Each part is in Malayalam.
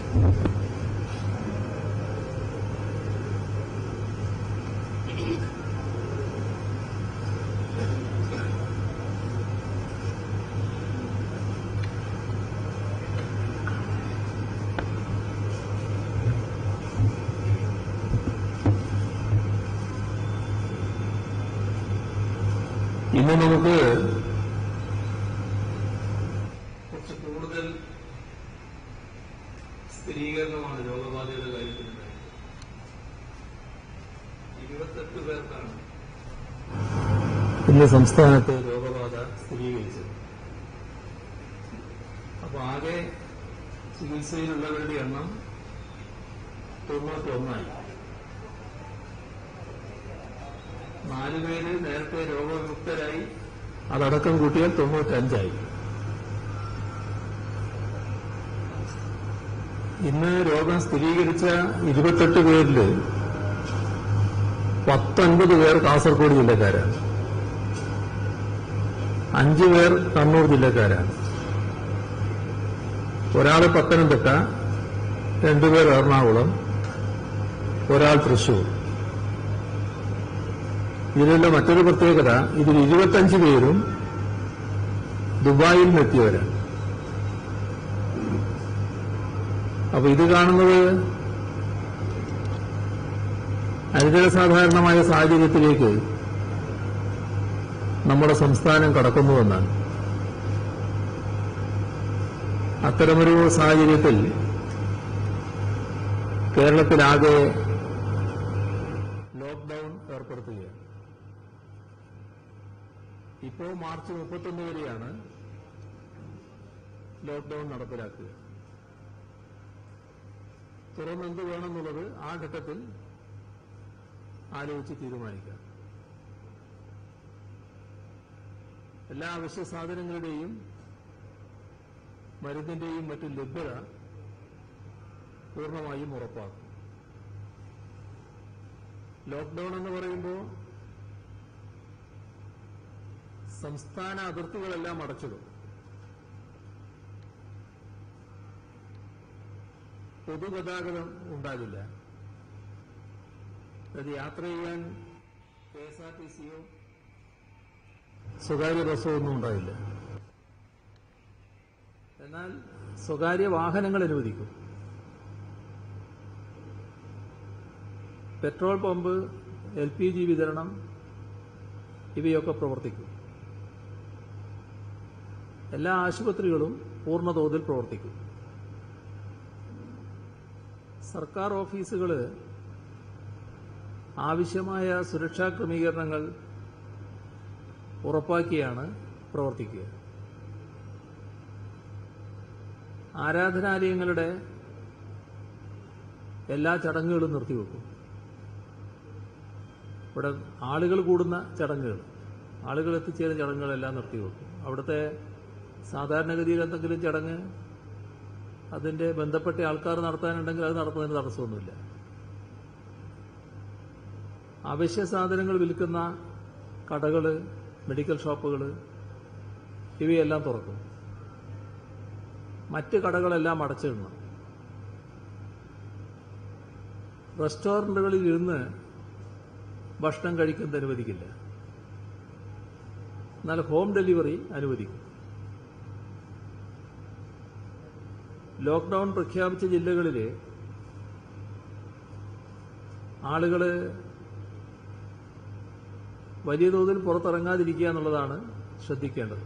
ഇന്ന് നമുക്ക് കുറച്ച് കൂടുതൽ സ്ഥിരീകരണമാണ് രോഗബാധയുടെ കാര്യത്തിലുണ്ടായത് ഇരുപത്തെട്ട് പേർക്കാണ് ഇന്ന് സംസ്ഥാനത്ത് രോഗബാധ സ്ഥിരീകരിച്ചത് അപ്പൊ ആകെ ചികിത്സയിലുള്ളവരുടെ എണ്ണം തൊണ്ണൂറ്റൊന്നായി നാലുപേര് നേരത്തെ രോഗവിമുക്തരായി അതടക്കം കൂട്ടിയാൽ തൊണ്ണൂറ്റഞ്ചായി ഇന്ന് രോഗം സ്ഥിരീകരിച്ച ഇരുപത്തെട്ട് പേരില് പത്തൊൻപത് പേർ കാസർഗോഡ് ജില്ലക്കാരാണ് അഞ്ചു പേർ കണ്ണൂർ ജില്ലക്കാരാണ് ഒരാൾ പത്തനംതിട്ട രണ്ടുപേർ എറണാകുളം ഒരാൾ തൃശൂർ ഇതിലുള്ള മറ്റൊരു പ്രത്യേകത ഇതിൽ ഇരുപത്തഞ്ച് പേരും ദുബായിൽ നിന്നെത്തിയവരാണ് അപ്പൊ ഇത് കാണുന്നത് അനിതരസാധാരണമായ സാഹചര്യത്തിലേക്ക് നമ്മുടെ സംസ്ഥാനം കടക്കുന്നുവെന്നാണ് അത്തരമൊരു സാഹചര്യത്തിൽ കേരളത്തിലാകെ ലോക്ക്ഡൌൺ ഏർപ്പെടുത്തുകയാണ് ഇപ്പോ മാർച്ച് മുപ്പത്തൊന്ന് വരെയാണ് ലോക്ക്ഡൌൺ നടപ്പിലാക്കുക തുറന്ന് എന്ത് വേണമെന്നുള്ളത് ആ ഘട്ടത്തിൽ ആലോചിച്ച് തീരുമാനിക്കാം എല്ലാ അവശ്യ സാധനങ്ങളുടെയും മരുന്നിന്റെയും മറ്റും ലഭ്യത പൂർണ്ണമായും ഉറപ്പാക്കും ലോക്ക്ഡൌൺ എന്ന് പറയുമ്പോൾ സംസ്ഥാന അതിർത്തികളെല്ലാം അടച്ചിടും പൊതുഗതാഗതം ഉണ്ടാകില്ല അത് യാത്ര ചെയ്യാൻ കെ എസ് ആർ ടി സിയോ സ്വകാര്യ ബസ്സോ ഒന്നും ഉണ്ടായില്ല എന്നാൽ സ്വകാര്യ വാഹനങ്ങൾ അനുവദിക്കും petrol pump L P G വിതരണം ഇവയൊക്കെ പ്രവർത്തിക്കും എല്ലാ ആശുപത്രികളും പൂർണ്ണതോതിൽ പ്രവർത്തിക്കും സർക്കാർ ഓഫീസുകൾ ആവശ്യമായ സുരക്ഷാ ക്രമീകരണങ്ങൾ ഉറപ്പാക്കിയാണ് പ്രവർത്തിക്കുക ആരാധനാലയങ്ങളുടെ എല്ലാ ചടങ്ങുകളും നിർത്തിവെക്കും ഇവിടെ ആളുകൾ കൂടുന്ന ചടങ്ങുകൾ ആളുകൾ എത്തിച്ചേരുന്ന ചടങ്ങുകളെല്ലാം നിർത്തിവെക്കും അവിടുത്തെ സാധാരണഗതിയിൽ എന്തെങ്കിലും ചടങ്ങ് അതിന്റെ ബന്ധപ്പെട്ട ആൾക്കാർ നടത്താനുണ്ടെങ്കിൽ അത് നടത്തുന്നതിന് തടസ്സമൊന്നുമില്ല അവശ്യ സാധനങ്ങൾ വിൽക്കുന്ന കടകൾ മെഡിക്കൽ ഷോപ്പുകൾ ഇവയെല്ലാം തുറക്കും മറ്റ് കടകളെല്ലാം അടച്ചിടണം റെസ്റ്റോറന്റുകളിൽ ഇരുന്ന് ഭക്ഷണം കഴിക്കുന്നത് അനുവദിക്കില്ല എന്നാൽ ഹോം ഡെലിവറി അനുവദിക്കും ലോക്ക്ഡൌൺ പ്രഖ്യാപിച്ച ജില്ലകളിൽ ആളുകൾ വലിയ തോതിൽ പുറത്തിറങ്ങാതിരിക്കുക എന്നുള്ളതാണ് ശ്രദ്ധിക്കേണ്ടത്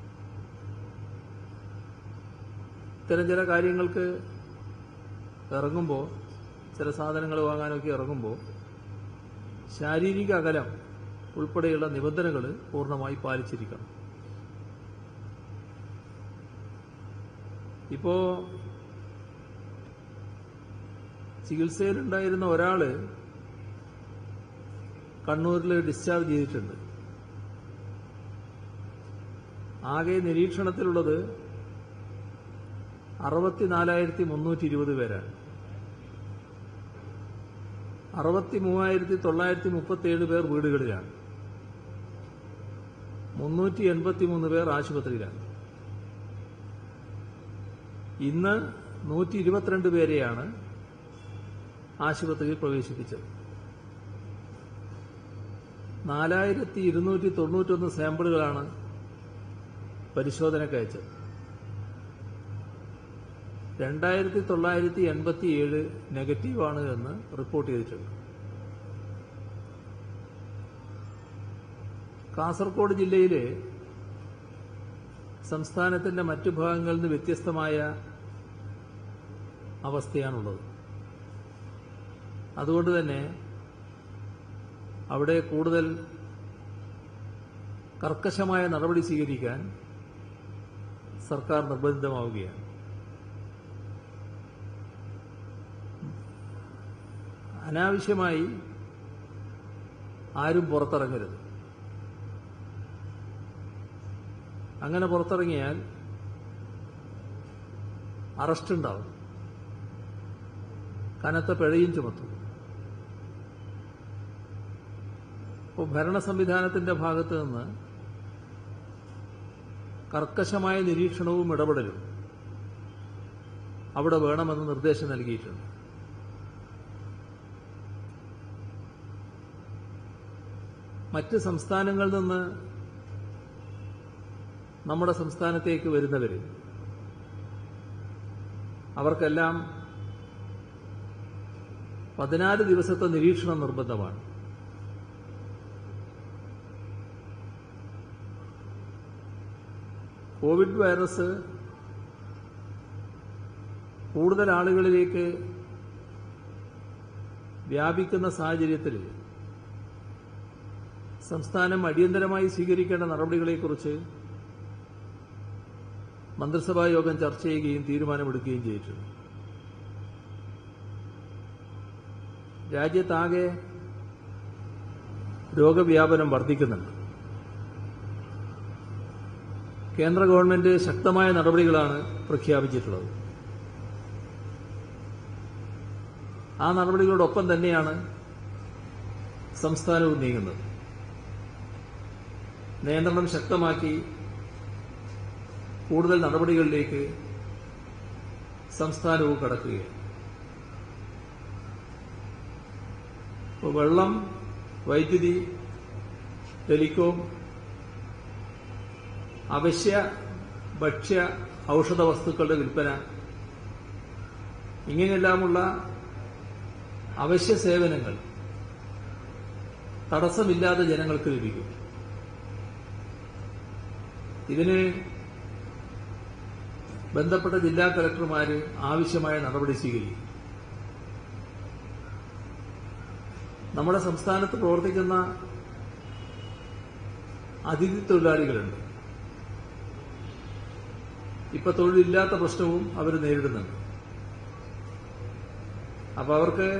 ഇത്തരം ചില കാര്യങ്ങൾക്ക് ഇറങ്ങുമ്പോൾ ചില സാധനങ്ങൾ വാങ്ങാനൊക്കെ ഇറങ്ങുമ്പോൾ ശാരീരിക അകലം ഉൾപ്പെടെയുള്ള നിബന്ധനകൾ പൂർണ്ണമായി പാലിച്ചിരിക്കണം ഇപ്പോ ചികിത്സയിലുണ്ടായിരുന്ന ഒരാള് കണ്ണൂരിൽ ഡിസ്ചാർജ് ചെയ്തിട്ടുണ്ട് ആകെ നിരീക്ഷണത്തിലുള്ളത് അറുപത്തിനാലായിരത്തി മുന്നൂറ്റി ഇരുപത് പേരാണ് അറുപത്തി മൂവായിരത്തി തൊള്ളായിരത്തി മുപ്പത്തിയേഴ് പേർ വീടുകളിലാണ് മുന്നൂറ്റി എൺപത്തി മൂന്ന് പേർ ആശുപത്രിയിലാണ് ഇന്ന് നൂറ്റി ഇരുപത്തിരണ്ട് പേരെയാണ് ആശുപത്രിയിൽ പ്രവേശിപ്പിച്ചത് നാലായിരത്തി ഇരുന്നൂറ്റി തൊണ്ണൂറ്റൊന്ന് സാമ്പിളുകളാണ് പരിശോധനയ്ക്ക് അയച്ചത് രണ്ടായിരത്തി തൊള്ളായിരത്തി എൺപത്തിയേഴ് നെഗറ്റീവാണ് എന്ന് റിപ്പോർട്ട് ചെയ്തിട്ടുണ്ട് കാസർഗോഡ് ജില്ലയിലെ സംസ്ഥാനത്തിന്റെ മറ്റു ഭാഗങ്ങളിൽ നിന്ന് വ്യത്യസ്തമായ അവസ്ഥയാണുള്ളത് അതുകൊണ്ട് തന്നെ അവിടെ കൂടുതൽ കർക്കശമായ നടപടി സ്വീകരിക്കാൻ സർക്കാർ നിർബന്ധിതമാവുകയാണ് അനാവശ്യമായി ആരും പുറത്തിറങ്ങരുത് അങ്ങനെ പുറത്തിറങ്ങിയാൽ അറസ്റ്റ് ഉണ്ടാവും കനത്ത പിഴയും ചുമത്തും ഇപ്പോൾ ഭരണ സംവിധാനത്തിന്റെ ഭാഗത്ത് നിന്ന് കർക്കശമായ നിരീക്ഷണവും ഇടപെടലും അവിടെ വേണമെന്ന് നിർദ്ദേശം നൽകിയിട്ടുണ്ട് മറ്റ് സംസ്ഥാനങ്ങളിൽ നിന്ന് നമ്മുടെ സംസ്ഥാനത്തേക്ക് വരുന്നവർ അവർക്കെല്ലാം പതിനാല് ദിവസത്തെ നിരീക്ഷണം നിർബന്ധമാണ് കോവിഡ് വൈറസ് കൂടുതൽ ആളുകളിലേക്ക് വ്യാപിക്കുന്ന സാഹചര്യത്തിൽ സംസ്ഥാനം അടിയന്തരമായി സ്വീകരിക്കേണ്ട നടപടികളെക്കുറിച്ച് മന്ത്രിസഭാ യോഗം ചർച്ച ചെയ്യുകയും തീരുമാനമെടുക്കുകയും ചെയ്തിട്ടുണ്ട് രാജ്യത്താകെ രോഗവ്യാപനം വർദ്ധിക്കുന്നുണ്ട് കേന്ദ്ര ഗവൺമെന്റ് ശക്തമായ നടപടികളാണ് പ്രഖ്യാപിച്ചിട്ടുള്ളത് ആ നടപടികളോടൊപ്പം തന്നെയാണ് സംസ്ഥാനവും നീങ്ങുന്നത് നിയന്ത്രണം ശക്തമാക്കി കൂടുതൽ നടപടികളിലേക്ക് സംസ്ഥാനവും കടക്കുകയാണ് ഇപ്പോൾ വെള്ളം വൈദ്യുതി ടെലികോം അവശ്യ ഭക്ഷ്യ ഔഷധ വസ്തുക്കളുടെ വിൽപ്പന ഇങ്ങനെയെല്ലാമുള്ള അവശ്യ സേവനങ്ങൾ തടസ്സമില്ലാതെ ജനങ്ങൾക്ക് ലഭിക്കും ഇതിന് ബന്ധപ്പെട്ട ജില്ലാ കലക്ടർമാര് ആവശ്യമായ നടപടി സ്വീകരിക്കും നമ്മുടെ സംസ്ഥാനത്ത് പ്രവർത്തിക്കുന്ന അതിഥി തൊഴിലാളികളുണ്ട് ഇപ്പൊ തൊഴിലില്ലാത്ത പ്രശ്നവും അവർ നേരിടുന്നുണ്ട് അപ്പൊ അവർക്ക്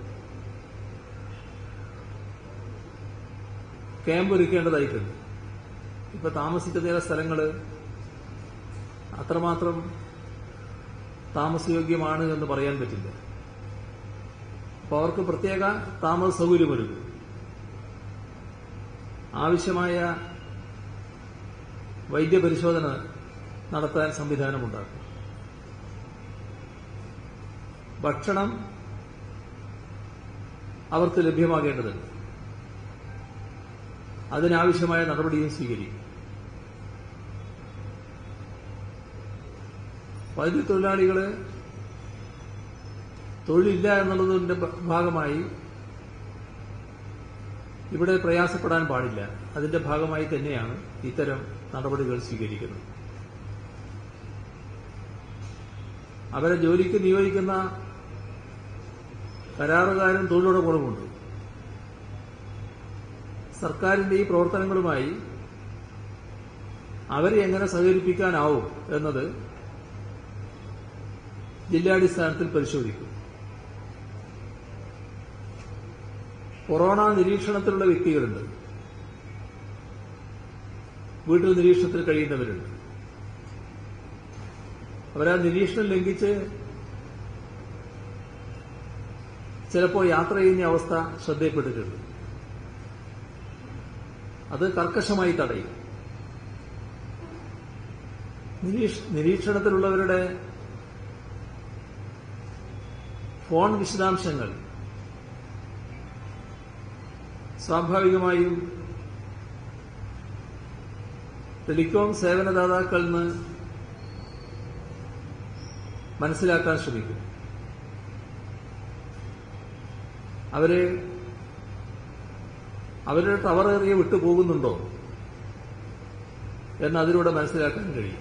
ക്യാമ്പ് ഒരുക്കേണ്ടതായിട്ടുണ്ട് ഇപ്പൊ താമസിക്കുന്ന ചില സ്ഥലങ്ങള് അത്രമാത്രം താമസയോഗ്യമാണ് എന്ന് പറയാൻ പറ്റില്ല അപ്പോൾ അവർക്ക് പ്രത്യേക താമസ സൗകര്യമൊരുക്കും ആവശ്യമായ വൈദ്യപരിശോധന നടത്താൻ സംവിധാനമുണ്ടാക്കും ഭക്ഷണം അവർക്ക് ലഭ്യമാകേണ്ടതുണ്ട് അതിനാവശ്യമായ നടപടിയും സ്വീകരിക്കും വൈദ്യുതി തൊഴിലാളികള് തൊഴിലില്ല എന്നുള്ളതിന്റെ ഭാഗമായി ഇവിടെ പ്രയാസപ്പെടാൻ പാടില്ല അതിന്റെ ഭാഗമായി തന്നെയാണ് ഇത്തരം നടപടികൾ സ്വീകരിക്കുന്നത് അവരെ ജോലിക്ക് നിയോഗിക്കുന്ന കരാറുകാരും തൊഴിലുടെ ഗുണമുണ്ട് സർക്കാരിന്റെ ഈ പ്രവർത്തനങ്ങളുമായി അവരെ എങ്ങനെ സഹകരിപ്പിക്കാനാവും എന്നത് ജില്ലാടിസ്ഥാനത്തിൽ പരിശോധിക്കും കൊറോണ നിരീക്ഷണത്തിലുള്ള വ്യക്തികളുണ്ട് വീട്ടിൽ നിരീക്ഷണത്തിൽ കഴിയുന്നവരുണ്ട് അവരാ നിരീക്ഷണം ലംഘിച്ച് ചിലപ്പോൾ യാത്ര ചെയ്യുന്ന അവസ്ഥ ശ്രദ്ധയിൽപ്പെട്ടിട്ടുണ്ട് അത് കർക്കശമായി തടയും നിരീക്ഷ- നിരീക്ഷണത്തിലുള്ളവരുടെ ഫോൺ വിശദാംശങ്ങൾ സ്വാഭാവികമായും ടെലികോം സേവനദാതാക്കളിൽ നിന്ന് മനസ്സിലാക്കാൻ ശ്രമിക്കും അവര് അവരുടെ ടവർ ഏറിയ വിട്ടു പോകുന്നുണ്ടോ എന്ന് അതിലൂടെ മനസ്സിലാക്കാൻ കഴിയും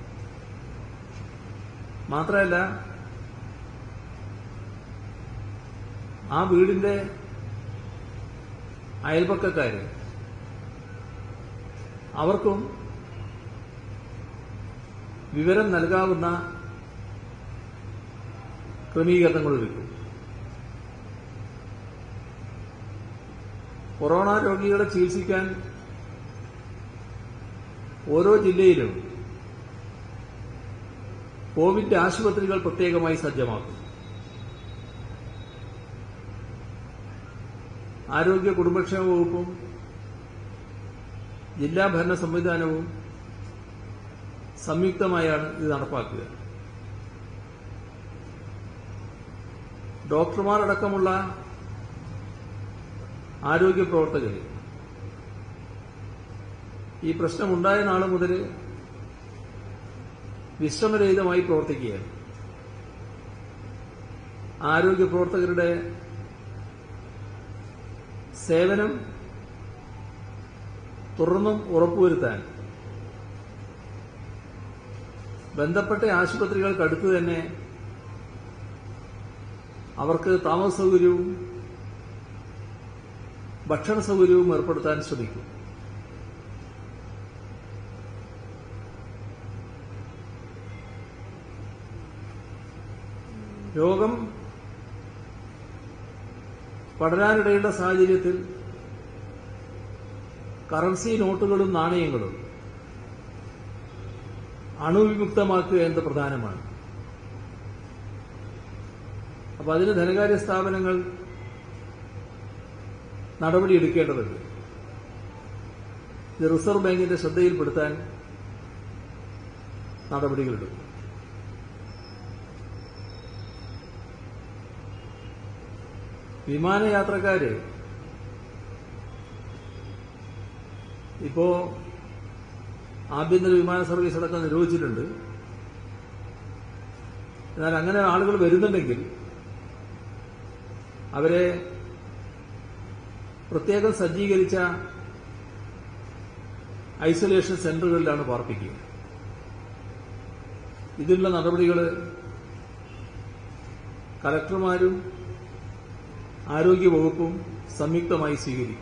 മാത്രമല്ല ആ വീടിന്റെ അയൽപക്കക്കാര് അവർക്കും വിവരം നൽകാവുന്ന ക്രമീകരണങ്ങൾ ഒരുക്കും കൊറോണ രോഗികളെ ചികിത്സിക്കാൻ ഓരോ ജില്ലയിലും കോവിഡ് ആശുപത്രികൾ പ്രത്യേകമായി സജ്ജമാക്കും ആരോഗ്യ കുടുംബക്ഷേമ വകുപ്പും ജില്ലാ ഭരണ സംവിധാനവും സംയുക്തമായാണ് ഇത് നടപ്പാക്കുക ഡോക്ടർമാരടക്കമുള്ള ആരോഗ്യ പ്രവർത്തകർ ഈ പ്രശ്നമുണ്ടായ നാൾ മുതൽ വിശ്രമരഹിതമായി പ്രവർത്തിക്കുകയാണ് ആരോഗ്യ പ്രവർത്തകരുടെ സേവനം തുടർന്നും ഉറപ്പുവരുത്താൻ ബന്ധപ്പെട്ട ആശുപത്രികൾക്കടുത്ത് തന്നെ അവർക്ക് താമസ സൗകര്യവും ഭക്ഷണ സൗകര്യവും ഏർപ്പെടുത്താൻ ശ്രമിക്കും രോഗം പടരാനിടയുള്ള സാഹചര്യത്തിൽ കറൻസി നോട്ടുകളും നാണയങ്ങളും അണുവിമുക്തമാക്കുക എന്നത് പ്രധാനമാണ് അപ്പൊ അതിന് ധനകാര്യ സ്ഥാപനങ്ങൾ നടപടിയെടുക്കേണ്ടതുണ്ട് ഇത് റിസർവ് ബാങ്കിന്റെ ശ്രദ്ധയിൽപ്പെടുത്താൻ നടപടികളെടുക്കും വിമാനയാത്രക്കാര് ഇപ്പോ ആഭ്യന്തര വിമാന സർവീസ് അടക്കം നിരോധിച്ചിട്ടുണ്ട് എന്നാൽ അങ്ങനെ ആളുകൾ വരുന്നുണ്ടെങ്കിൽ അവരെ പ്രത്യേകം സജ്ജീകരിച്ച ഐസൊലേഷൻ സെന്ററുകളിലാണ് പാർപ്പിക്കുക ഇതിനുള്ള നടപടികൾ കലക്ടർമാരും ആരോഗ്യവകുപ്പും സംയുക്തമായി സ്വീകരിക്കും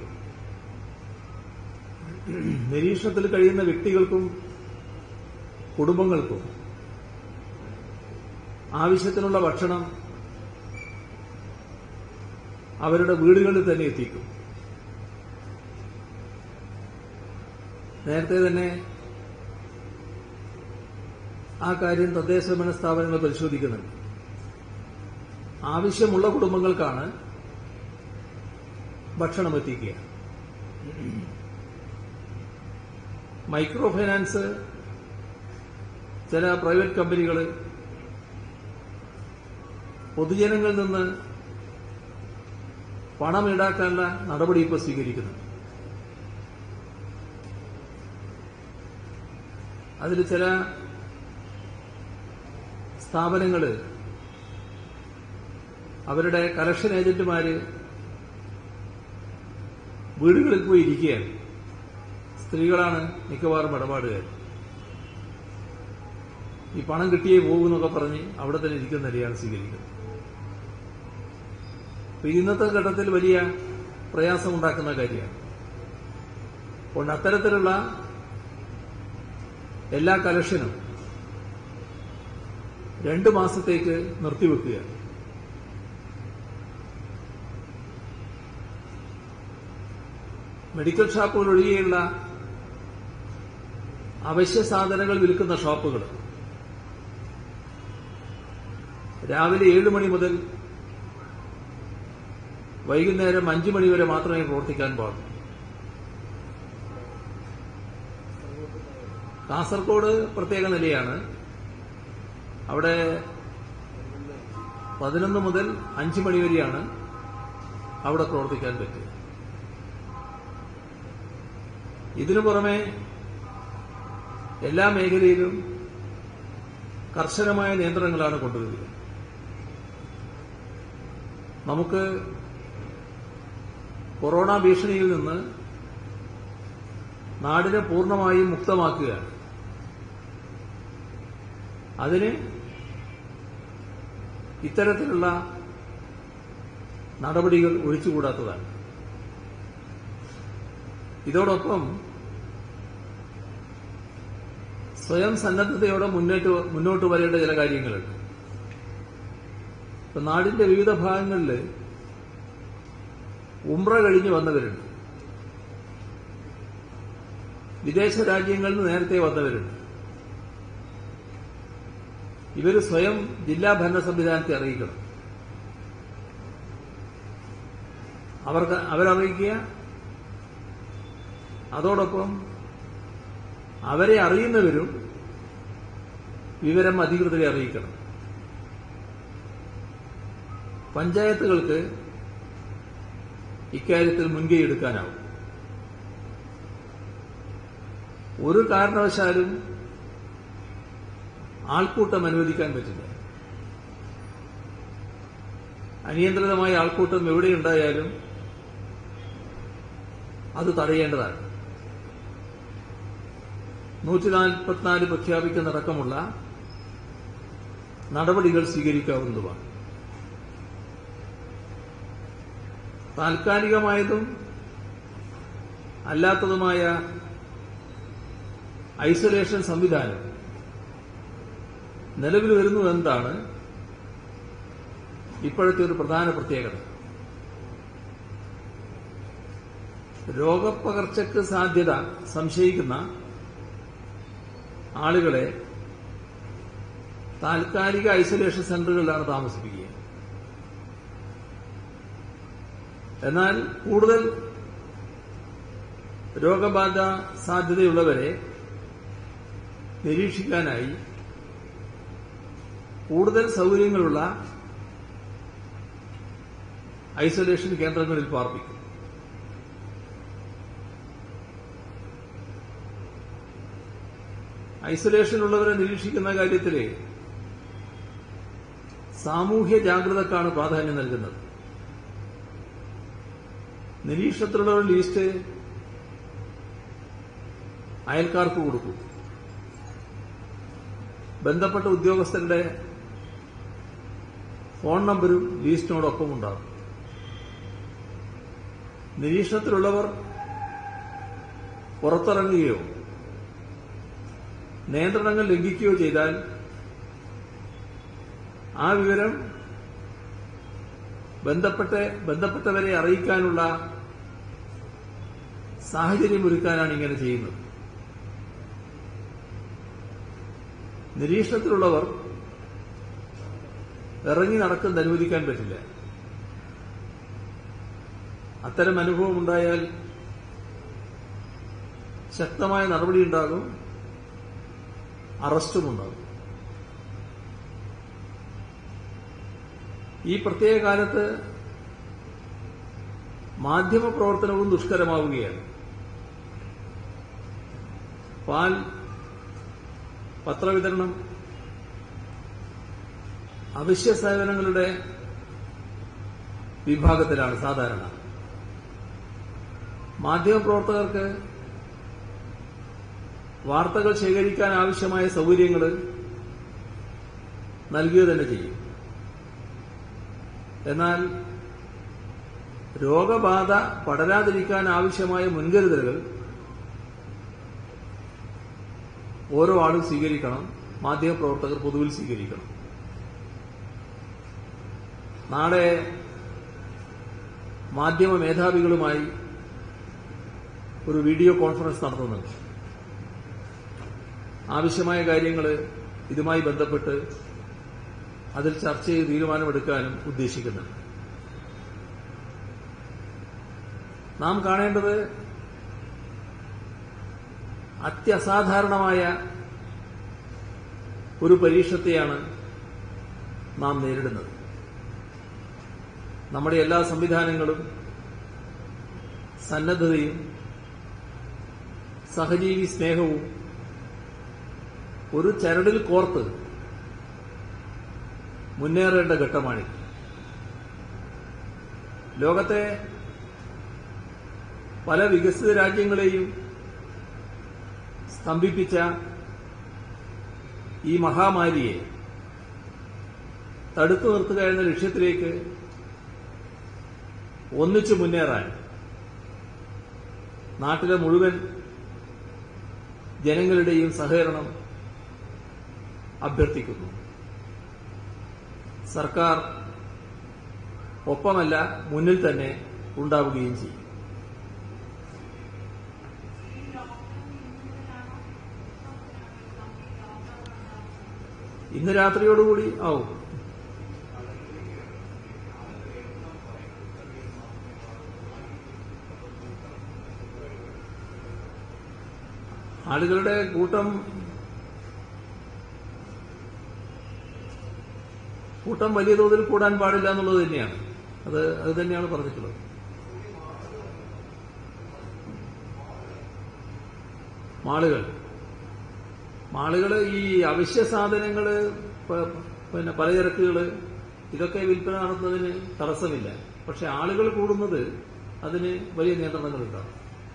നിരീക്ഷണത്തിൽ കഴിയുന്ന വ്യക്തികൾക്കും കുടുംബങ്ങൾക്കും ആവശ്യത്തിനുള്ള ഭക്ഷണം അവരുടെ വീടുകളിൽ തന്നെ എത്തിക്കും നേരത്തെ തന്നെ ആ കാര്യം തദ്ദേശ ഭരണ സ്ഥാപനങ്ങൾ പരിശോധിക്കുന്നുണ്ട് ആവശ്യമുള്ള കുടുംബങ്ങൾക്കാണ് ഭക്ഷണം എത്തിക്കുക മൈക്രോ ഫൈനാൻസ് ചില പ്രൈവറ്റ് കമ്പനികൾ പൊതുജനങ്ങളിൽ നിന്ന് പണം ഈടാക്കാനുള്ള നടപടി ഇപ്പോൾ സ്വീകരിക്കുന്നു അതിൽ ചില സ്ഥാപനങ്ങൾ അവരുടെ കലക്ഷൻ ഏജന്റുമാര് വീടുകളിൽ പോയി ഇരിക്കുകയാണ് സ്ത്രീകളാണ് മിക്കവാറും ഇടപാടുകാർ ഈ പണം കിട്ടിയേ പോകുന്നൊക്കെ പറഞ്ഞ് അവിടെ തന്നെ ഇരിക്കുന്ന നിലയാണ് സ്വീകരിക്കുന്നത് അപ്പൊ ഇന്നത്തെ ഘട്ടത്തിൽ വലിയ പ്രയാസമുണ്ടാക്കുന്ന കാര്യമാണ് അതുകൊണ്ട് അത്തരത്തിലുള്ള എല്ലാ കലക്ഷനും രണ്ടു മാസത്തേക്ക് നിർത്തിവെക്കുകയാണ് മെഡിക്കൽ ഷോപ്പുകൾ ഒഴികെയുള്ള അവശ്യ സാധനങ്ങൾ വിൽക്കുന്ന ഷോപ്പുകൾ രാവിലെ ഏഴ് മണി മുതൽ വൈകുന്നേരം അഞ്ചു മണി വരെ മാത്രമേ പ്രവർത്തിക്കാൻ പാടുള്ളൂ കാസർഗോഡ് പ്രത്യേക നിലയാണ് അവിടെ പതിനൊന്ന് മുതൽ അഞ്ച് മണി വരെയാണ് അവിടെ പ്രവർത്തിക്കാൻ പറ്റുക ഇതിനു പുറമെ എല്ലാ മേഖലയിലും കർശനമായ നിയന്ത്രണങ്ങളാണ് കൊണ്ടുവരിക നമുക്ക് കൊറോണ ഭീഷണിയിൽ നിന്ന് നാടിനെ പൂർണ്ണമായും മുക്തമാക്കുകയാണ് അതിന് ഇത്തരത്തിലുള്ള നടപടികൾ ഒഴിച്ചുകൂടാത്തതാണ് ഇതോടൊപ്പം സ്വയം സന്നദ്ധതയോടെ മുന്നോട്ട് മുന്നോട്ട് വരേണ്ട ചില കാര്യങ്ങളുണ്ട് ഇപ്പൊ നാടിന്റെ വിവിധ ഭാഗങ്ങളിൽ ഉംറ കഴിഞ്ഞ് വന്നവരുണ്ട് വിദേശ രാജ്യങ്ങളിൽ നിന്ന് നേരത്തെ വന്നവരുണ്ട് ഇവർ സ്വയം ജില്ലാ ഭരണ സംവിധാനത്തെ അറിയിക്കണം അവർക്ക് അവരറിയിക്കുക അതോടൊപ്പം അവരെ അറിയുന്നവരും വിവരം അധികൃതരെ അറിയിക്കണം പഞ്ചായത്തുകൾക്ക് ഇക്കാര്യത്തിൽ മുൻകൈ എടുക്കാനാവും ഒരു കാരണവശാലും ആൾക്കൂട്ടം അനുവദിക്കാൻ പറ്റില്ല അനിയന്ത്രിതമായ ആൾക്കൂട്ടം എവിടെയുണ്ടായാലും അത് തടയേണ്ടതാണ് നൂറ്റി നാൽപ്പത്തിനാല് പ്രഖ്യാപിക്കുന്നതടക്കമുള്ള നടപടികൾ സ്വീകരിക്കാവുന്നതുമാണ് താൽക്കാലികമായതും അല്ലാത്തതുമായ ഐസൊലേഷൻ സംവിധാനം നിലവിൽ വരുന്നു എന്നതാണ് ഇപ്പോഴത്തെ ഒരു പ്രധാന പ്രത്യേകത രോഗപ്പകർച്ചയ്ക്ക് സാധ്യത സംശയിക്കുന്ന ആളുകളെ താൽക്കാലിക ഐസൊലേഷൻ സെന്ററുകളിലാണ് താമസിപ്പിക്കുക എന്നാൽ കൂടുതൽ രോഗബാധ സാധ്യതയുള്ളവരെ നിരീക്ഷിക്കാനായി കൂടുതൽ സൗകര്യങ്ങളുള്ള ഐസൊലേഷൻ കേന്ദ്രങ്ങളിൽ പാർപ്പിക്കും ഐസൊലേഷനുള്ളവരെ നിരീക്ഷിക്കുന്ന കാര്യത്തിൽ സാമൂഹ്യ ജാഗ്രതക്കാണ് പ്രാധാന്യം നൽകുന്നത് നിരീക്ഷണത്തിലുള്ളവർ ലിസ്റ്റ് അയൽക്കാർക്ക് കൊടുക്കും ബന്ധപ്പെട്ട ഉദ്യോഗസ്ഥരുടെ ഫോൺ നമ്പരും ലിസ്റ്റിനോടൊപ്പം ഉണ്ടാകും നിരീക്ഷണത്തിലുള്ളവർ പുറത്തിറങ്ങുകയോ നിയന്ത്രണങ്ങൾ ലംഘിക്കുകയോ ചെയ്താൽ ആ വിവരം ബന്ധപ്പെട്ട ബന്ധപ്പെട്ടവരെ അറിയിക്കാനുള്ള സാഹചര്യമൊരുക്കാനാണ് ഇങ്ങനെ ചെയ്യുന്നത് നിരീക്ഷണത്തിലുള്ളവർ ഇറങ്ങി നടക്കുന്നത് അനുവദിക്കാൻ പറ്റില്ല അത്തരം അനുഭവം ഉണ്ടായാൽ ശക്തമായ നടപടിയുണ്ടാകും അറസ്റ്റുമുണ്ടാകും ഈ പ്രത്യേക കാലത്ത് മാധ്യമപ്രവർത്തനവും ദുഷ്കരമാവുകയാണ് പാൽ പത്രവിതരണം അവശ്യ സേവനങ്ങളുടെ വിഭാഗത്തിലാണ് സാധാരണ മാധ്യമപ്രവർത്തകർക്ക് വാർത്തകൾ ശേഖരിക്കാൻ ആവശ്യമായ സൗകര്യങ്ങൾ നൽകുക തന്നെ ചെയ്യും എന്നാൽ രോഗബാധ പടരാതിരിക്കാൻ ആവശ്യമായ മുൻകരുതലുകൾ ഓരോ ആളും സ്വീകരിക്കണം മാധ്യമപ്രവർത്തകർ പൊതുവിൽ സ്വീകരിക്കണം നാളെ മാധ്യമ മേധാവികളുമായി ഒരു വീഡിയോ കോൺഫറൻസ് നടത്തുന്നുണ്ട് ആവശ്യമായ കാര്യങ്ങൾ ഇതുമായി ബന്ധപ്പെട്ട് അതിൽ ചർച്ച ചെയ്ത് തീരുമാനമെടുക്കാനും ഉദ്ദേശിക്കുന്നുണ്ട് നാം കാണേണ്ടത് അത്യസാധാരണമായ ഒരു പരീക്ഷത്തെയാണ് നാം നേരിടുന്നത് നമ്മുടെ എല്ലാ സംവിധാനങ്ങളും സന്നദ്ധതയും സഹജീവി സ്നേഹവും ഒരു ചരടിൽ കോർത്ത് മുന്നേറേണ്ട ഘട്ടമാണിത് ലോകത്തെ പല വികസിത രാജ്യങ്ങളെയും സ്തംഭിപ്പിച്ച ഈ മഹാമാരിയെ തടുത്തു നിർത്തുക എന്ന ലക്ഷ്യത്തിലേക്ക് ഒന്നിച്ചു മുന്നേറാൻ നാട്ടിലെ മുഴുവൻ ജനങ്ങളുടെയും സഹകരണം അഭ്യർത്ഥിക്കുന്നു സർക്കാർ ഒപ്പമല്ല മുന്നിൽ തന്നെ ഉണ്ടാവുകയും ചെയ്യും ഇന്ന് രാത്രിയോടുകൂടി ആവും ആളുകളുടെ കൂട്ടം കൂട്ടം വലിയ തോതിൽ കൂടാൻ പാടില്ല എന്നുള്ളത് തന്നെയാണ് അത് അത് തന്നെയാണ് പറഞ്ഞിട്ടുള്ളത് മാളുകൾ മാളുകള് ഈ അവശ്യ സാധനങ്ങള് പ- പിന്നെ പലചരക്കുകള് ഇതൊക്കെ വിൽപ്പന നടത്തുന്നതിന് തടസ്സമില്ല പക്ഷെ ആളുകൾ കൂടുന്നത് അതിന് വലിയ നിയന്ത്രണങ്ങളുണ്ടാവും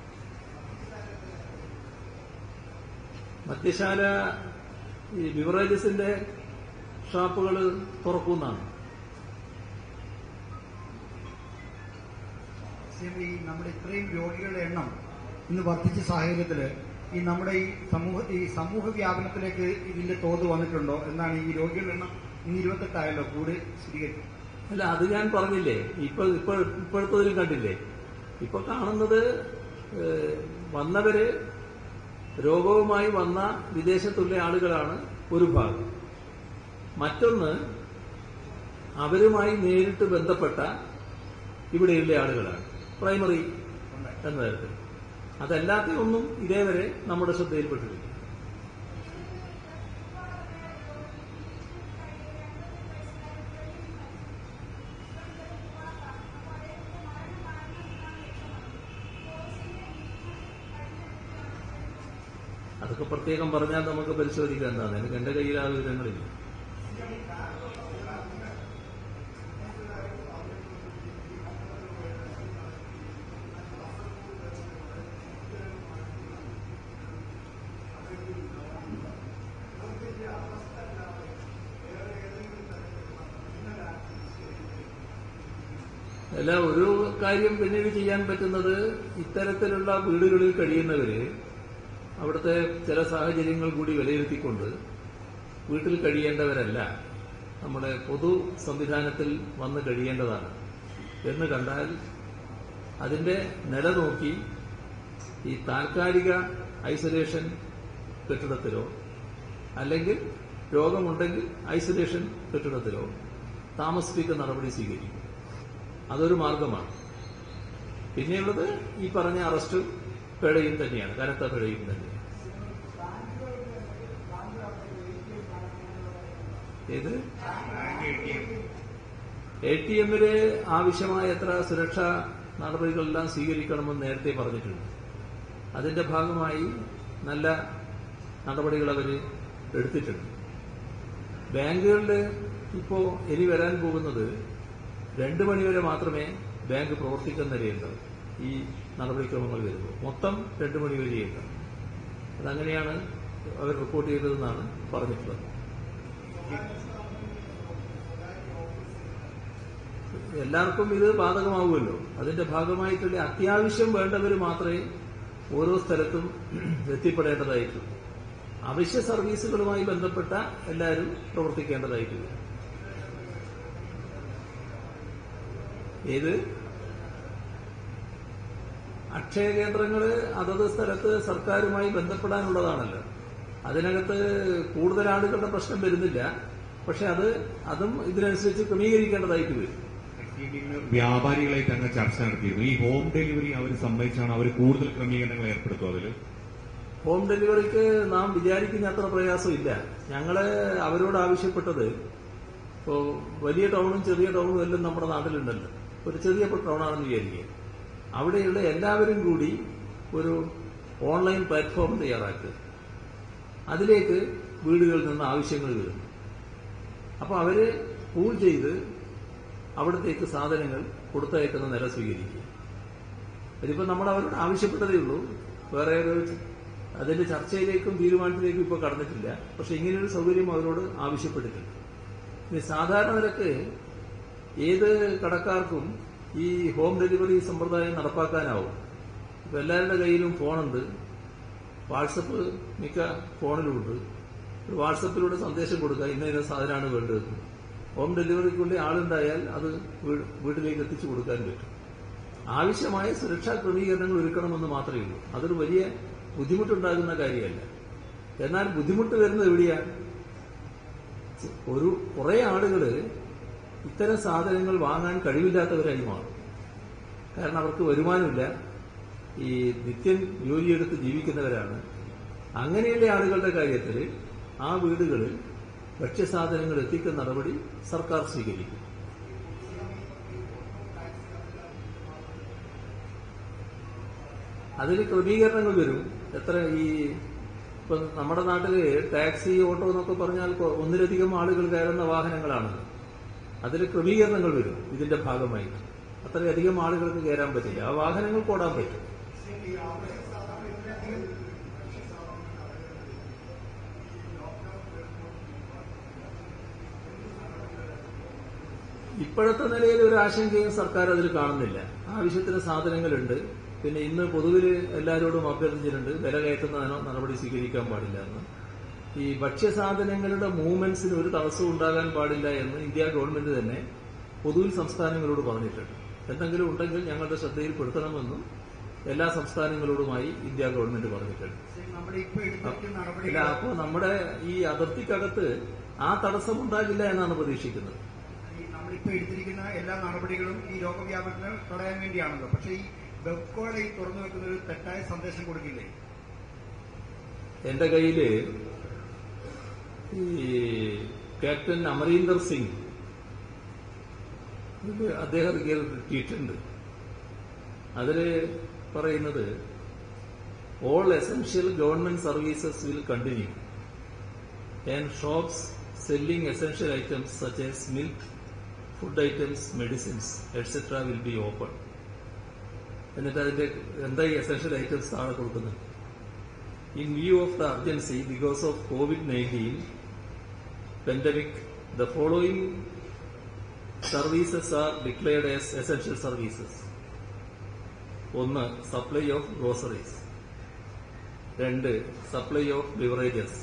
മദ്യശാല ഈ ബിവറേജസിന്റെ ഷാപ്പുകൾ തുറക്കുന്നതാണ് സീം, ഈ നമ്മുടെ ഇത്രയും രോഗികളുടെ എണ്ണം ഇന്ന് വർദ്ധിച്ച സാഹചര്യത്തിൽ ഈ നമ്മുടെ ഈ സമൂഹ ഈ സമൂഹ വ്യാപനത്തിലേക്ക് ഇതിന്റെ തോത് വന്നിട്ടുണ്ടോ എന്നാണ് ഈ രോഗികളുടെ എണ്ണം ഇന്ന് ഇരുപത്തെട്ടായല്ലോ കൂടി സ്ഥിരീകരിക്കും അല്ല അത് ഞാൻ പറഞ്ഞില്ലേ ഇപ്പൊ ഇപ്പൊ ഇപ്പോഴത്തതിലും കണ്ടില്ലേ ഇപ്പൊ കാണുന്നത് ഏഹ്, വന്നവര് രോഗവുമായി വന്ന വിദേശത്തുള്ള ആളുകളാണ് ഒരു ഭാഗം മറ്റൊന്ന് അവരുമായി നേരിട്ട് ബന്ധപ്പെട്ട ഇവിടെയുള്ള ആളുകളാണ് പ്രൈമറി എന്ന തരത്തിൽ അതല്ലാത്ത ഒന്നും ഇതേവരെ നമ്മുടെ ശ്രദ്ധയിൽപ്പെട്ടിട്ടില്ല അതൊക്കെ പ്രത്യേകം പറഞ്ഞാൽ നമുക്ക് പരിശോധിക്കാൻ എന്താണ് എനിക്ക് എന്റെ കയ്യിൽ ആ വിവരങ്ങളില്ല അല്ല ഒരു കാര്യം പിന്നീട് ചെയ്യാൻ പറ്റുന്നത് ഇത്തരത്തിലുള്ള വീടുകളിൽ കഴിയുന്നവര് അവിടുത്തെ ചില സാഹചര്യങ്ങൾ കൂടി വിലയിരുത്തിക്കൊണ്ട് വീട്ടിൽ കഴിയേണ്ടവരല്ല നമ്മുടെ പൊതു സംവിധാനത്തിൽ വന്ന് കഴിയേണ്ടതാണ് എന്ന് കണ്ടാൽ അതിന്റെ നില നോക്കി ഈ താൽക്കാലിക ഐസൊലേഷൻ കെട്ടിടത്തിലോ അല്ലെങ്കിൽ രോഗമുണ്ടെങ്കിൽ ഐസൊലേഷൻ കെട്ടിടത്തിലോ താമസിപ്പിക്കുന്ന നടപടി സ്വീകരിക്കും അതൊരു മാർഗമാണ് പിന്നെയുള്ളത് ഈ പറഞ്ഞ അറസ്റ്റും പിഴയും തന്നെയാണ് കനത്ത പിഴയും തന്നെയാണ് ഏത് എ ടി എമ്മില് ആവശ്യമായ എത്ര സുരക്ഷാ നടപടികളെല്ലാം സ്വീകരിക്കണമെന്ന് നേരത്തെ പറഞ്ഞിട്ടുണ്ട് അതിന്റെ ഭാഗമായി നല്ല നടപടികൾ അവർ എടുത്തിട്ടുണ്ട് ബാങ്കുകളിൽ ഇപ്പോ ഇനി വരാൻ പോകുന്നത് രണ്ടു മണിവരെ മാത്രമേ ബാങ്ക് പ്രവർത്തിക്കുന്ന നിലയുണ്ടാവും ഈ നടപടിക്രമങ്ങൾ വരുമ്പോൾ മൊത്തം രണ്ടു മണിവരെയുണ്ടാവും അതങ്ങനെയാണ് അവർ റിപ്പോർട്ട് ചെയ്തതെന്നാണ് പറഞ്ഞിട്ടുള്ളത് എല്ലാവർക്കും ഇത് ബാധകമാവുമല്ലോ അതിന്റെ ഭാഗമായിട്ടുള്ള അത്യാവശ്യം വേണ്ടവർ മാത്രമേ ഓരോ സ്ഥലത്തും എത്തിപ്പെടേണ്ടതായിട്ടുള്ളൂ അവശ്യ സർവീസുകളുമായി ബന്ധപ്പെട്ട എല്ലാവരും പ്രവർത്തിക്കേണ്ടതായിട്ടില്ല ഏത് അക്ഷയ കേന്ദ്രങ്ങള് അതത് സ്ഥലത്ത് സർക്കാരുമായി ബന്ധപ്പെടാനുള്ളതാണല്ലോ അതിനകത്ത് കൂടുതൽ ആളുകളുടെ പ്രശ്നം വരുന്നില്ല പക്ഷെ അത് അതും ഇതിനനുസരിച്ച് ക്രമീകരിക്കേണ്ടതായിട്ട് വരും വ്യാപാരികളായിട്ട് അങ്ങ് ചർച്ച നടത്തിയിരുന്നു ഈ ഹോം ഡെലിവറി അവർ സമ്മതിച്ചാണ് അവർ കൂടുതൽ ക്രമീകരണങ്ങൾ ഏർപ്പെടുത്തും അതില് ഹോം ഡെലിവറിക്ക് നാം വിചാരിക്കുന്ന അത്ര പ്രയാസമില്ല ഞങ്ങള് അവരോട് ആവശ്യപ്പെട്ടത് ഇപ്പോൾ വലിയ ടൗണും ചെറിയ ടൗണും എല്ലാം നമ്മുടെ നാട്ടിലുണ്ടല്ലോ ഒരു ചെറിയ ടൗണാണെന്ന് വിചാരിക്കുക അവിടെയുള്ള എല്ലാവരും കൂടി ഒരു ഓൺലൈൻ പ്ലാറ്റ്ഫോം തയ്യാറാക്കുക അതിലേക്ക് വീടുകളിൽ നിന്ന് ആവശ്യങ്ങൾ വരുന്നു അപ്പോൾ അവര് പൂൾ ചെയ്ത് അവിടത്തേക്ക് സാധനങ്ങൾ കൊടുത്തയക്കുന്ന നില സ്വീകരിക്കുക ഇതിപ്പോ നമ്മൾ അവരോട് ആവശ്യപ്പെട്ടതേ ഉള്ളൂ വേറെ ഒരു അതിന്റെ ചർച്ചയിലേക്കും തീരുമാനത്തിലേക്കും ഇപ്പൊ കടന്നിട്ടില്ല പക്ഷെ ഇങ്ങനെയൊരു സൗകര്യം അവരോട് ആവശ്യപ്പെട്ടിട്ടുണ്ട് ഇനി സാധാരണ നിലക്ക് ഏത് കടക്കാർക്കും ഈ ഹോം ഡെലിവറി സമ്പ്രദായം നടപ്പാക്കാനാവും ഇപ്പൊ എല്ലാവരുടെ കയ്യിലും ഫോണുണ്ട് വാട്സപ്പ് മിക്ക ഫോണിലുമുണ്ട് ഒരു വാട്സപ്പിലൂടെ സന്ദേശം കൊടുക്കുക ഇന്ന ഇന്ന സാധനമാണ് വേണ്ടത് ഹോം ഡെലിവറിക്കുള്ളിൽ ആളുണ്ടായാൽ അത് വീ- വീട്ടിലേക്ക് എത്തിച്ചു കൊടുക്കാൻ പറ്റും ആവശ്യമായ സുരക്ഷാ ക്രമീകരണങ്ങൾ ഒരുക്കണമെന്ന് മാത്രമേ ഉള്ളൂ അതൊരു വലിയ ബുദ്ധിമുട്ടുണ്ടാകുന്ന കാര്യമല്ല എന്നാൽ ബുദ്ധിമുട്ട് വരുന്നത് എവിടെയാണ് ഒരു കുറെ ആളുകള് ഇത്തരം സാധനങ്ങൾ വാങ്ങാൻ കഴിവില്ലാത്തവരായി മാറും കാരണം അവർക്ക് വരുമാനമില്ല ഈ നിത്യം ജോലിയെടുത്ത് ജീവിക്കുന്നവരാണ് അങ്ങനെയുള്ള ആളുകളുടെ കാര്യത്തിൽ ആ വീടുകളിൽ ഭക്ഷ്യസാധനങ്ങൾ എത്തിക്കുന്ന നടപടി സർക്കാർ സ്വീകരിക്കും അതിൽ ക്രമീകരണങ്ങൾ വരും എത്ര ഈ ഇപ്പൊ നമ്മുടെ നാട്ടില് ടാക്സി ഓട്ടോ എന്നൊക്കെ പറഞ്ഞാൽ കൊ- ഒന്നിലധികം ആളുകൾ കയറുന്ന വാഹനങ്ങളാണ് അതിൽ ക്രമീകരണങ്ങൾ വരും ഇതിന്റെ ഭാഗമായി അത്രയധികം ആളുകൾക്ക് കയറാൻ പറ്റില്ല ആ വാഹനങ്ങൾക്ക് ഓടാൻ പറ്റും ഇപ്പോഴത്തെ നിലയിൽ ഒരു ആശങ്കയും സർക്കാർ അതിൽ കാണുന്നില്ല ആവശ്യത്തിന് സാധനങ്ങളുണ്ട് പിന്നെ ഇന്ന് പൊതുവിൽ എല്ലാവരോടും അഭ്യർത്ഥിച്ചിട്ടുണ്ട് വില കയറ്റുന്ന നന- നടപടി സ്വീകരിക്കാൻ പാടില്ല എന്ന് ഈ ഭക്ഷ്യസാധനങ്ങളുടെ മൂവ്മെന്റ്സിന് ഒരു തടസ്സവും ഉണ്ടാകാൻ പാടില്ല എന്ന് ഇന്ത്യ ഗവൺമെന്റ് തന്നെ പൊതുവിൽ സംസ്ഥാനങ്ങളോട് പറഞ്ഞിട്ടുണ്ട് എന്തെങ്കിലും ഉണ്ടെങ്കിൽ ഞങ്ങളുടെ ശ്രദ്ധയിൽപ്പെടുത്തണമെന്നും എല്ലാ സംസ്ഥാനങ്ങളോടുമായി ഇന്ത്യ ഗവൺമെന്റ് പറഞ്ഞിട്ടുണ്ട് നമ്മുടെ ഇപ്പൊ എടുത്തിരിക്കുന്ന ഇല്ല നടപടികൾ അപ്പോ നമ്മുടെ ഈ അതിർത്തിക്കകത്ത് ആ തടസ്സം ഉണ്ടാകില്ല എന്നാണ് പ്രതീക്ഷിക്കുന്നത് ഈ നമ്മളിപ്പോ എടുത്തിരിക്കുന്ന എല്ലാ നടപടികളും ഈ രോഗവ്യാപനത്തെ തടയാൻ വേണ്ടിയാണല്ലോ പക്ഷേ ഈ വെബ്കോളെ ഈ തുറന്നു വെക്കുന്ന ഒരു തെറ്റായ സന്ദേശം കൊടുക്കില്ലേ എന്റെ കയ്യില് ഈ ക്യാപ്റ്റൻ അമരീന്ദർ സിംഗ് ഇത് അദ്ദേഹം ഇറക്കിയ ഒരു ട്വീറ്റ് ഉണ്ട് അതില് പറയുന്നത് all essential government services will continue and shops selling essential items such as milk food items medicines etcetera will be open എന്നിട്ട് അതിന്റെ എന്താ ഈ എസെൻഷ്യൽ ഐറ്റംസ് താഴെ കൊടുക്കുന്നത് In view of the urgency because of COVID-19 pandemic, the following services are declared as essential services. ഒന്ന് സപ്ലൈ ഓഫ് ഗ്രോസറീസ് രണ്ട് സപ്ലൈ ഓഫ് ബിവറേജസ്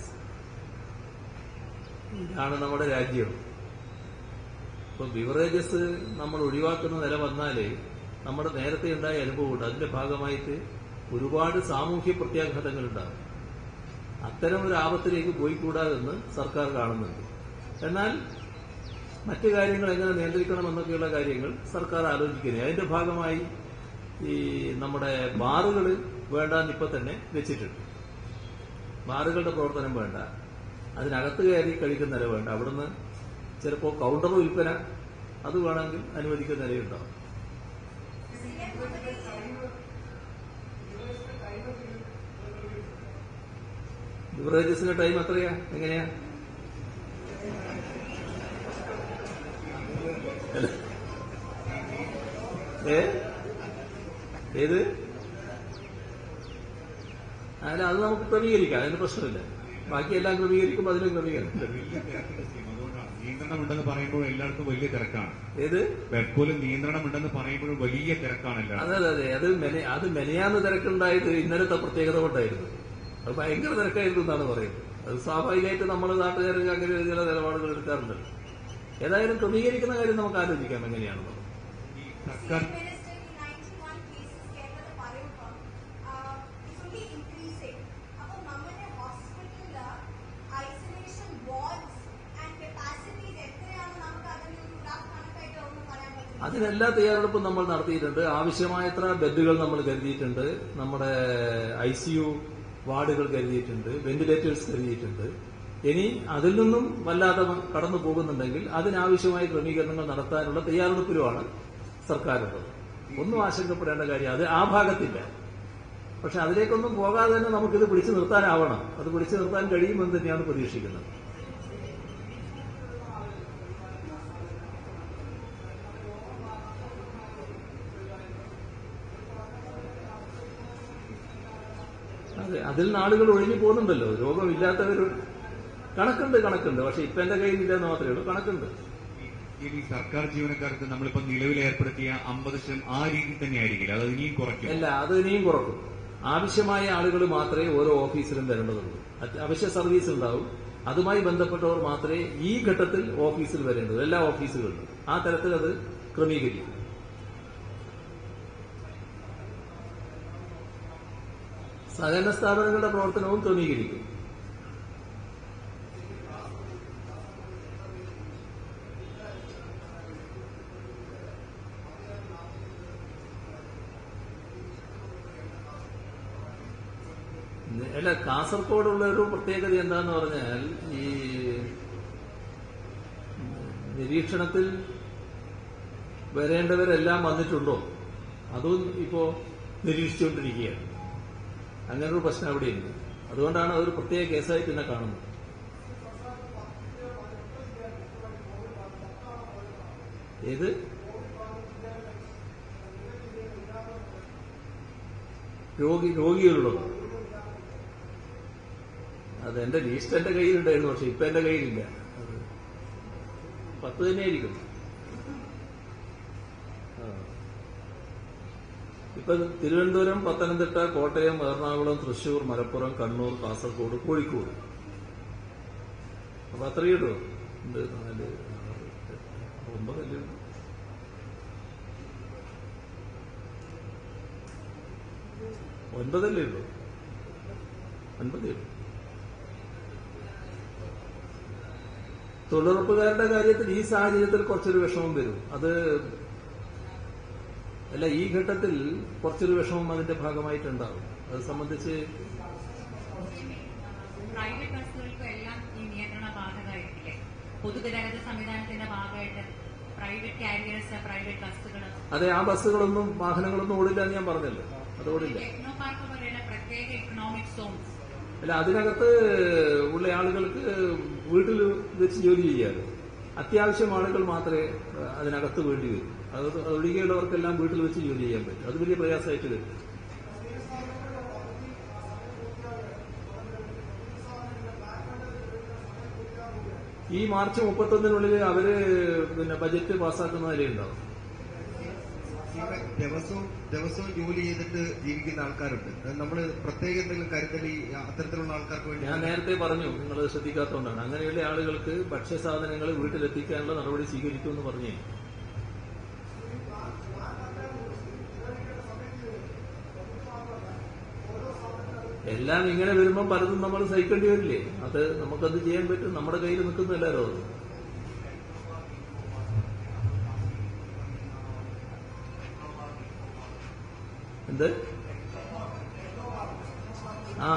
ഇതാണ് നമ്മുടെ രാജ്യം ഇപ്പൊ ബിവറേജസ് നമ്മൾ ഒഴിവാക്കുന്ന നില വന്നാല് നമ്മുടെ നേരത്തെ ഉണ്ടായ അനുഭവമുണ്ട് അതിന്റെ ഭാഗമായിട്ട് ഒരുപാട് സാമൂഹ്യ പ്രത്യാഘാതങ്ങൾ ഉണ്ടാകും അത്തരം ഒരു ആപത്തിലേക്ക് പോയിക്കൂടാതെന്ന് സർക്കാർ കാണുന്നുണ്ട് എന്നാൽ മറ്റു കാര്യങ്ങൾ എങ്ങനെ നിയന്ത്രിക്കണം എന്നൊക്കെയുള്ള കാര്യങ്ങൾ സർക്കാർ ആലോചിക്കുന്നത് അതിന്റെ ഭാഗമായി ഈ നമ്മുടെ ബാറുകൾ വേണ്ടാന്ന് ഇപ്പൊ തന്നെ വെച്ചിട്ടുണ്ട് ബാറുകളുടെ പ്രവർത്തനം വേണ്ട അതിനകത്ത് കയറി കഴിക്കുന്ന നില വേണ്ട അവിടുന്ന് ചിലപ്പോൾ കൗണ്ടർ വിൽപ്പന അത് വേണമെങ്കിൽ അനുവദിക്കുന്ന നിലയുണ്ടാവും ബിവറേജസിന്റെ ടൈം എത്രയാ എങ്ങനെയാ അല്ല. ഏ ഏത് അല്ല അത് നമുക്ക് ക്രമീകരിക്കാം അതിന് പ്രശ്നമില്ല ബാക്കിയെല്ലാം ക്രമീകരിക്കുമ്പോൾ അതിനും ക്രമീകരിക്കും വലിയ തിരക്കുണ്ട് സ്റ്റീം. അതുകൊണ്ടാണ് നിയന്ത്രണം ഉണ്ടെന്ന് പറയുമ്പോൾ എല്ലായിടത്തും വലിയ തിരക്കാണ് ഏത് വെപ്പോലും നിയന്ത്രണം ഉണ്ടെന്ന് പറയുമ്പോഴും വലിയ തിരക്കാണ് എല്ലായിടത്തും അതെ അതെ അതെ അത് മെന അത് മെനയാന്ന് തിരക്കുണ്ടായത് ഇന്നലത്തെ പ്രത്യേകത കൊണ്ടായിരുന്നു അത് ഭയങ്കര തിരക്കായിരുന്നു എന്നാണ് പറയുന്നത് അത് സ്വാഭാവികമായിട്ട് നമ്മൾ നാട്ടുകാർക്ക് അങ്ങനെ ചില നിലപാടുകൾ എടുക്കാറുണ്ട് ഏതായാലും ക്രമീകരിക്കുന്ന കാര്യം നമുക്ക് ആലോചിക്കാം എങ്ങനെയാണെന്നുള്ളത് ഈ സർക്കാർ Chief Minister, the 91 cases കേരളത്തിൽ പറയുമ്പോൾ ഇറ്റ്സ് ഓൺലി ഇൻക്രീസിംഗ് അപ്പോൾ നമ്മുടെ ഹോസ്പിറ്റലില് ഐസൊലേഷൻ വാർഡ്സ് ആൻഡ് കപ്പാസിറ്റീസ് എത്രയാണ് നമുക്ക് അതിനൊരു ഗ്രാഫ് കണക്കായിട്ട് ഒന്ന് പറയാൻ പറ്റും അതിനെല്ലാ തയ്യാറെടുപ്പും നമ്മൾ നടത്തിയിട്ടുണ്ട് ആവശ്യമായത്ര ബെഡുകൾ നമ്മൾ കരുതിയിട്ടുണ്ട് നമ്മുടെ ഐ സി യു വാർഡുകൾ കരുതിയിട്ടുണ്ട് വെന്റിലേറ്റേഴ്സ് കരുതിയിട്ടുണ്ട് ഇനി അതിൽ നിന്നും വല്ലാതെ കടന്നു പോകുന്നുണ്ടെങ്കിൽ അതിനാവശ്യമായ ക്രമീകരണങ്ങൾ നടത്താനുള്ള തയ്യാറെടുപ്പിലുമാണ് സർക്കാരുള്ളത് ഒന്നും ആശങ്കപ്പെടേണ്ട കാര്യം അത് ആ ഭാഗത്തില്ല പക്ഷെ അതിലേക്കൊന്നും പോകാതെ തന്നെ നമുക്കിത് പിടിച്ചു നിർത്താനാവണം അത് പിടിച്ചു നിർത്താൻ കഴിയുമെന്ന് തന്നെയാണ് പ്രതീക്ഷിക്കുന്നത് അതെ അതിൽ നിന്ന് ആളുകൾ ഒഴിഞ്ഞു പോകുന്നുണ്ടല്ലോ രോഗമില്ലാത്തവർ കണക്കുണ്ട് കണക്കുണ്ട് പക്ഷെ ഇപ്പൊ എന്റെ കയ്യിൽ ഇല്ലെന്ന് മാത്രമേ ഉള്ളൂ കണക്കുണ്ട് ഈ സർക്കാർ ജീവനക്കാർക്ക് നമ്മളിപ്പോ നിലവിൽ ഏർപ്പെടുത്തിയ അമ്പത് ശതമാനം ആ രീതിയിൽ തന്നെ ആയിരിക്കില്ല അത് ഇനിയും കുറയ്ക്കും അല്ല അത് ഇനിയും കുറക്കും ആവശ്യമായ ആളുകൾ മാത്രമേ ഓരോ ഓഫീസിലും വരേണ്ടതുള്ളൂ അത് അവശ്യ സർവീസ് ഉണ്ടാവും അതുമായി ബന്ധപ്പെട്ടവർ മാത്രമേ ഈ ഘട്ടത്തിൽ ഓഫീസിൽ വരേണ്ടത് എല്ലാ ഓഫീസുകളിലും ആ തരത്തിൽ അത് ക്രമീകരിക്കും സഹകരണ സ്ഥാപനങ്ങളുടെ പ്രവർത്തനവും ക്രമീകരിക്കും അല്ല കാസർഗോഡുള്ള ഒരു പ്രത്യേകത എന്താന്ന് പറഞ്ഞാൽ ഈ നിരീക്ഷണത്തിൽ വരേണ്ടവരെല്ലാം വന്നിട്ടുണ്ടോ അതും ഇപ്പോ നിരീക്ഷിച്ചുകൊണ്ടിരിക്കുകയാണ് അങ്ങനെ ഒരു പ്രശ്നം അവിടെയുണ്ട് അതുകൊണ്ടാണ് അതൊരു പ്രത്യേക കേസായി പിന്നെ കാണുന്നത് ഏത് രോഗി രോഗികളുള്ളത് അത് എന്റെ ലിസ്റ്റ് എന്റെ കയ്യിലുണ്ടായിരുന്നു പക്ഷെ ഇപ്പൊ എന്റെ കയ്യിലില്ല അത് പത്ത് തന്നെയായിരിക്കും ആ. ഇപ്പൊ തിരുവനന്തപുരം പത്തനംതിട്ട കോട്ടയം എറണാകുളം തൃശൂർ മലപ്പുറം കണ്ണൂർ കാസർഗോഡ് കോഴിക്കോട് അപ്പൊ അത്രയേ ഉള്ളൂ ഉണ്ട് നാല് ആറ് എട്ട് ഒമ്പതല്ലേ ഉള്ളൂ ഒൻപതല്ലേ ഉള്ളൂ ഒൻപതേ ഉള്ളൂ തൊഴിലുറപ്പുകാരുടെ കാര്യത്തിൽ ഈ സാഹചര്യത്തിൽ കുറച്ചൊരു വിഷമം വരും അത് അല്ല ഈ ഘട്ടത്തിൽ കുറച്ചൊരു വിഷമം അതിന്റെ ഭാഗമായിട്ടുണ്ടാവും അത് സംബന്ധിച്ച് പ്രൈവറ്റ് ബസ്സുകൾക്കും എല്ലാം ഈ നിയന്ത്രണ ബാധകമായിരിക്കില്ലേ പൊതുഗതാഗത സംവിധാനത്തിന്റെ ഭാഗമായിട്ട് പ്രൈവറ്റ് കാരിയേഴ്സ് പ്രൈവറ്റ് ബസ്സുകൾ അതെ ആ ബസ്സുകളൊന്നും വാഹനങ്ങളൊന്നും ഓടില്ല എന്ന് ഞാൻ പറഞ്ഞല്ലോ അത് ഓടില്ല ടെക്നോ പാർക്ക് പോലെയുള്ള പ്രത്യേക ഇക്കണോമിക് സോൺസ് അല്ല അതിനകത്ത് ഉള്ള ആളുകൾക്ക് വീട്ടിൽ വെച്ച് ജോലി ചെയ്യാറ് അത്യാവശ്യം ആളുകൾ മാത്രമേ ഏഹ്, അതിനകത്ത് വേണ്ടി വരൂ അത് ഒഴികെയുള്ളവർക്കെല്ലാം വീട്ടിൽ വെച്ച് ജോലി ചെയ്യാൻ പറ്റും അത് വലിയ പ്രയാസമായിട്ട് വരും ഈ മാർച്ച് മുപ്പത്തൊന്നിനുള്ളിൽ അവര് പിന്നെ ബജറ്റ് പാസ്സാക്കുന്നതിലേ ഉണ്ടാവും ഇവിടെ ദിവസവും ദിവസവും ജോലി ചെയ്തിട്ട് ജീവിക്കുന്ന ആൾക്കാരുണ്ട് നമ്മൾ പ്രത്യേക എന്തെങ്കിലും കരുതൽ ഈ അത്തരത്തിലുള്ള ആൾക്കാർക്ക് വേണ്ടി ഞാൻ നേരത്തെ പറഞ്ഞു നിങ്ങൾ ശ്രദ്ധിക്കാത്തതുകൊണ്ടാണ് അങ്ങനെയുള്ള ആളുകൾക്ക് ഭക്ഷ്യസാധനങ്ങൾ വീട്ടിലെത്തിക്കാനുള്ള നടപടി സ്വീകരിക്കുമെന്ന് പറഞ്ഞു എല്ലാം ഇങ്ങനെ വരുമ്പോൾ പലതും നമ്മൾ സഹിക്കേണ്ടി വരില്ലേ അത് നമുക്കത് ചെയ്യാൻ പറ്റും നമ്മുടെ കയ്യിൽ നിൽക്കുന്നില്ലല്ലോ അത് എന്ത് ആ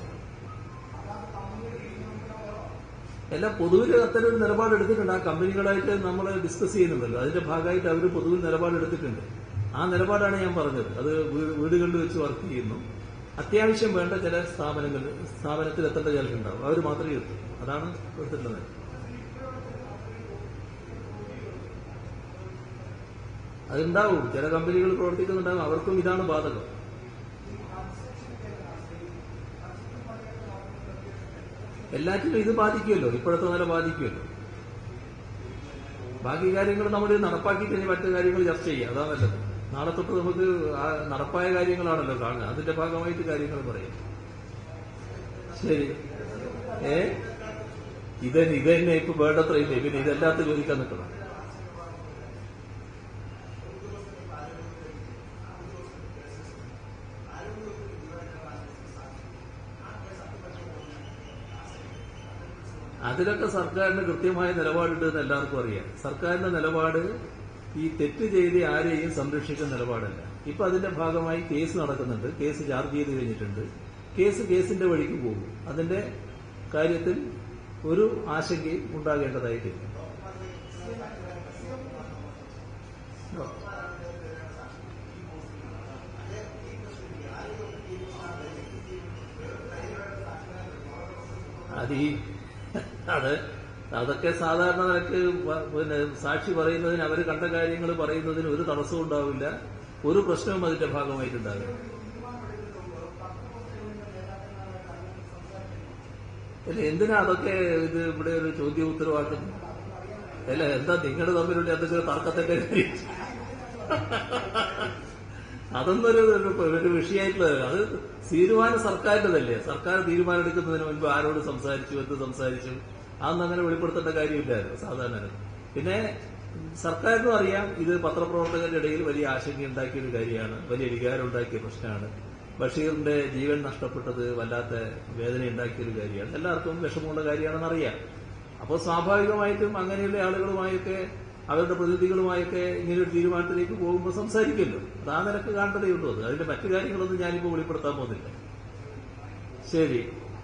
എല്ലാം പൊതുവിൽ അത്തരം ഒരു നിലപാട് എടുത്തിട്ടുണ്ട് ആ കമ്പനികളായിട്ട് നമ്മൾ ഡിസ്കസ് ചെയ്യുന്നുണ്ടല്ലോ അതിന്റെ ഭാഗമായിട്ട് അവർ പൊതുവിൽ നിലപാട് എടുത്തിട്ടുണ്ട് ആ നിലപാടാണ് ഞാൻ പറഞ്ഞത് അത് വീ- വീടുകളിൽ വെച്ച് വർക്ക് ചെയ്യുന്നു അത്യാവശ്യം വേണ്ട ചില സ്ഥാപനങ്ങൾ സ്ഥാപനത്തിൽ എത്തേണ്ട ചിലരുണ്ടാവും അവർ മാത്രമേ എത്തൂ അതാണ് എടുത്തിട്ടുള്ളത് അതുണ്ടാവും ചില കമ്പനികൾ പ്രവർത്തിക്കുന്നുണ്ടാവും അവർക്കും ഇതാണ് ബാധകം എല്ലാറ്റിനും ഇത് ബാധിക്കുമല്ലോ ഇപ്പോഴത്തെ നില ബാധിക്കുമല്ലോ ബാക്കി കാര്യങ്ങൾ നമ്മൾ നടപ്പാക്കി കഴിഞ്ഞ് മറ്റു കാര്യങ്ങൾ ചർച്ച ചെയ്യുക അതാ നല്ലത് നാളെ തൊട്ട് നമുക്ക് ആ നടപ്പായ കാര്യങ്ങളാണല്ലോ കാണുക അതിന്റെ ഭാഗമായിട്ട് കാര്യങ്ങൾ പറയാം ശരി ഏ ഇതന്നെ ഇതന്നെ ഇപ്പൊ വേണ്ടത്ര ഇല്ലേ പിന്നെ ഇതെല്ലാത്ത ചോദിക്കാൻ നിൽക്കണം അതിലൊക്കെ സർക്കാരിന് കൃത്യമായ നിലപാടുണ്ട് എന്ന് എല്ലാവർക്കും അറിയാം സർക്കാരിന്റെ നിലപാട് ഈ തെറ്റ് ചെയ്ത് ആരെയും സംരക്ഷിക്കുന്ന നിലപാടല്ല ഇപ്പൊ അതിന്റെ ഭാഗമായി കേസ് നടക്കുന്നുണ്ട് കേസ് ചാർജ് ചെയ്ത് കഴിഞ്ഞിട്ടുണ്ട് കേസ് കേസിന്റെ വഴിക്ക് പോകും അതിന്റെ കാര്യത്തിൽ ഒരു ആശങ്കയും ഉണ്ടാകേണ്ടതായിട്ടില്ല അത് ഈ അത് അതൊക്കെ സാധാരണ നിലക്ക് വ- പിന്നെ സാക്ഷി പറയുന്നതിന് അവർ കണ്ട കാര്യങ്ങൾ പറയുന്നതിന് ഒരു തടസ്സവും ഉണ്ടാവില്ല ഒരു പ്രശ്നവും അതിന്റെ ഭാഗമായിട്ടുണ്ടാവില്ല അല്ല എന്തിനാ അതൊക്കെ ഇത് ഇവിടെ ഒരു ചോദ്യ ഉത്തരവാക്കുന്നത് അല്ല എന്താ നിങ്ങൾ തമ്മിലുള്ള എന്തെങ്കിലും തർക്കത്തിന്റെ കാര്യം അതൊന്നും ഒരു ഒരു- ഒരു വിഷയമായിട്ടുള്ളത് അത് തീരുമാനം സർക്കാരിൻ്റെതല്ലേ സർക്കാർ തീരുമാനം എടുക്കുന്നതിന് മുൻപ് ആരോട് സംസാരിച്ചു എന്ത് സംസാരിച്ചു അതൊന്നും അങ്ങനെ വെളിപ്പെടുത്തേണ്ട കാര്യമില്ലായിരുന്നു സാധാരണ പിന്നെ സർക്കാരിനും അറിയാം ഇത് പത്രപ്രവർത്തകരുടെ ഇടയിൽ വലിയ ആശങ്ക ഉണ്ടാക്കിയ ഒരു കാര്യമാണ് വലിയ വികാരം ഉണ്ടാക്കിയ പ്രശ്നമാണ് ബഷീറിന്റെ ജീവൻ നഷ്ടപ്പെട്ടത് വല്ലാത്ത വേദന ഉണ്ടാക്കിയ ഒരു കാര്യമാണ് എല്ലാവർക്കും വിഷമമുള്ള കാര്യമാണെന്ന് അറിയാം അപ്പോൾ സ്വാഭാവികമായിട്ടും അങ്ങനെയുള്ള ആളുകളുമായൊക്കെ അവരുടെ പ്രതിനിധികളുമായൊക്കെ ഇങ്ങനെ ഒരു തീരുമാനത്തിലേക്ക് പോകുമ്പോൾ സംസാരിക്കുമല്ലോ അത് ആ നിലക്ക് കാണേണ്ടതയുള്ളൂ അത് അതിന്റെ മറ്റു കാര്യങ്ങളൊന്നും ഞാനിപ്പോൾ വെളിപ്പെടുത്താൻ പോകുന്നില്ല ശരി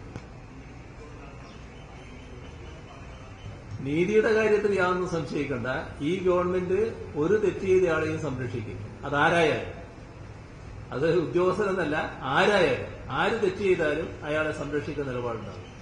നീതിയുടെ കാര്യത്തിൽ യാതൊന്നും സംശയിക്കണ്ട ഈ ഗവൺമെന്റ് ഒരു തെറ്റ് ചെയ്ത ആളെയും സംരക്ഷിക്കും അതാരായാലും അത് ഉദ്യോഗസ്ഥരെന്നല്ല ആരായാലും ആര് തെറ്റ് ചെയ്താലും അയാളെ സംരക്ഷിക്കുന്ന നിലപാടുണ്ടാകും